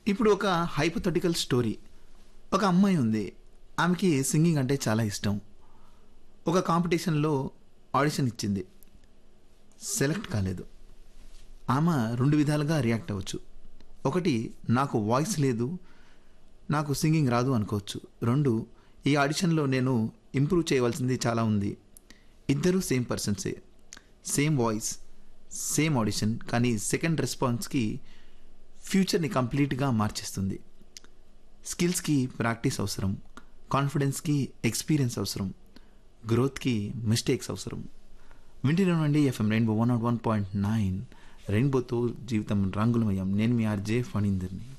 ఇప్పుడు ఒక hypothetical story ఒక అమ్మాయి ఉంది ఆమెకి సింగింగ్ అంటే చాలా ఇష్టం ఒక కాంపిటీషన్లో ఆడిషన్ ఇచ్చింది సెలెక్ట్ కాలేదు ఆమె రెండు విధాలుగా రియాక్ట్ అవ్వచ్చు ఒకటి నాకు వాయిస్ లేదు నాకు సింగింగ్ రాదు అనుకోవచ్చు రెండు ఈ ఆడిషన్లో నేను ఇంప్రూవ్ చేయవలసింది చాలా ఉంది ఇద్దరూ సేమ్ పర్సన్సే సేమ్ వాయిస్ సేమ్ ఆడిషన్ కానీ సెకండ్ రెస్పాన్స్కి ఫ్యూచర్ని కంప్లీట్గా మార్చేస్తుంది స్కిల్స్కి ప్రాక్టీస్ అవసరం కాన్ఫిడెన్స్కి ఎక్స్పీరియన్స్ అవసరం గ్రోత్కి మిస్టేక్స్ అవసరం వింటున్నానండి FM rainbow one nought one point nine రెయిన్బోతో జీవితం రంగులమయం నేను మీ ఆర్జే ఫణీందర్ని